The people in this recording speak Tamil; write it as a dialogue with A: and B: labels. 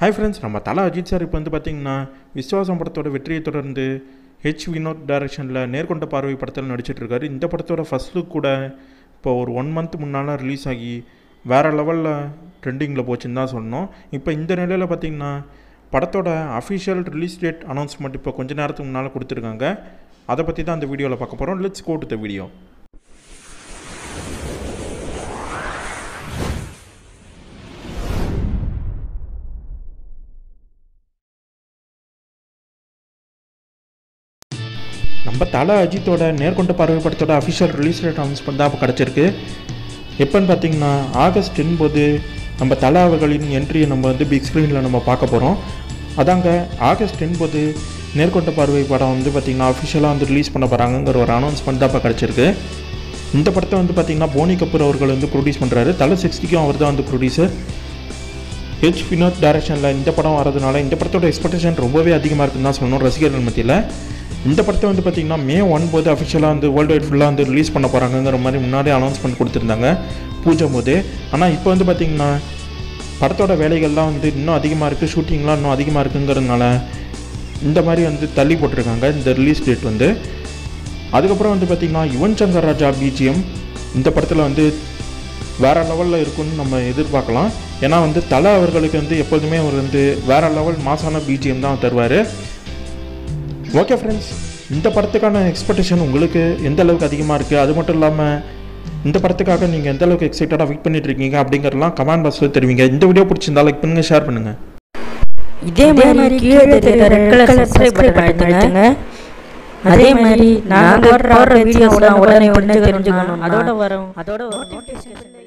A: ஹாய் ஃப்ரெண்ட்ஸ் நம்ம தலை அஜித் சார் இப்போ வந்து பார்த்தீங்கன்னா விஸ்வாசம் படத்தோட வெற்றியை தொடர்ந்து ஹெச் வினோத் டைரக்ஷனில் நேர்கொண்ட பார்வை படத்தில் நடிச்சிட்டு இருக்காரு இந்த படத்தோட ஃபர்ஸ்ட் லுக் கூட இப்போ ஒரு ஒன் மந்த் முன்னால் ரிலீஸ் ஆகி வேறு லெவலில் ட்ரெண்டிங்கில் போச்சுன்னு தான் சொன்னோம் இப்போ இந்த நிலையில் பார்த்தீங்கன்னா படத்தோட அஃபிஷியல் ரிலீஸ் டேட் அனௌன்ஸ்மெண்ட் இப்போ கொஞ்ச நேரத்துக்கு முன்னால் கொடுத்துருக்காங்க அதை பற்றி தான் அந்த வீடியோவில் பார்க்க போகிறோம் let's go to the video நம்ம தலை அஜித்தோட நேர்கொண்ட பார்வை படத்தோட அஃபிஷியல் ரிலீஸ் டேட் அனௌன்ஸ்மெண்ட் தான் இப்போ கிடச்சிருக்கு எப்போன்னு பார்த்தீங்கன்னா ஆகஸ்ட் போது நம்ம தலை அவர்களின் என்ட்ரியை நம்ம வந்து பிக் ஸ்க்ரீனில் நம்ம பார்க்க போகிறோம் அதாங்க ஆகஸ்ட் போது நேர்கொண்ட பார்வை படம் வந்து பார்த்திங்கன்னா அஃபிஷியலாக வந்து ரிலீஸ் பண்ண போகிறாங்கங்கிற ஒரு அனௌன்ஸ்மெண்ட் தான் இப்போ கிடச்சிருக்கு இந்த படத்தை வந்து பார்த்திங்கன்னா போனி கபூர் அவர்கள் வந்து ப்ரொடியூஸ் பண்ணுறாரு தலை சிக்ஸ்டிக்கும் அவர் தான் வந்து ப்ரொடியூசர் ஹெச் வினோத் டைரக்ஷனில் இந்த படம் வரதுனால இந்த படத்தோட எக்ஸ்பெக்டேஷன் ரொம்பவே அதிகமாக இருக்குன்னு தான் சொல்லணும் ரசிகர்கள் மத்தியில் இந்த படத்தை வந்து பார்த்திங்கன்னா மே ஒன்பது அஃபிஷியலாக வந்து வேர்ல்டு வைட் ஃபுல்லாக வந்து ரிலீஸ் பண்ண போகிறாங்கங்கிற மாதிரி முன்னாடியே அனௌன்ஸ்மெண்ட் கொடுத்துருந்தாங்க பூஜை போது ஆனால் இப்போ வந்து பார்த்திங்கன்னா படத்தோட வேலைகள்லாம் வந்து இன்னும் அதிகமாக இருக்குது ஷூட்டிங்லாம் இன்னும் அதிகமாக இருக்குங்கிறதுனால இந்த மாதிரி வந்து தள்ளி போட்டிருக்காங்க இந்த ரிலீஸ் டேட் வந்து அதுக்கப்புறம் வந்து பார்த்திங்கன்னா யுவன் சங்கர் ராஜா பிஜிஎம் இந்த படத்தில் வந்து வேறு லெவலில் இருக்கும்னு நம்ம எதிர்பார்க்கலாம் ஏன்னா வந்து தலை அவர்களுக்கு வந்து எப்போதுமே அவர் வந்து வேறு லெவல் மாசான பிஜிஎம் தான் தருவார் ஓகே ஃப்ரெண்ட்ஸ் இந்த படத்துக்கான எக்ஸ்பெக்டேஷன் உங்களுக்கு எந்த அளவுக்கு அதிகமாக இருக்குது அது மட்டும் இல்லாமல் இந்த படத்துக்காக நீங்கள் எந்த அளவுக்கு எக்ஸைட்டடாக வெயிட் பண்ணிட்டு இருக்கீங்க அப்படிங்கிறதெல்லாம் கமெண்ட் பாக்ஸில் தெரிவிங்க இந்த வீடியோ பிடிச்சிருந்தா லைக் பண்ணுங்கள் ஷேர் பண்ணுங்கள்
B: இதே மாதிரி கீழே தெரியுற ரெட் கலர் சப்ஸ்கிரைப் பட்டன் அழுத்துங்க அதே மாதிரி நாங்க போடுற வீடியோஸ்லாம் உடனே உடனே தெரிஞ்சுக்கணும் அதோட வரும் அதோட நோட்டிஃபிகேஷன்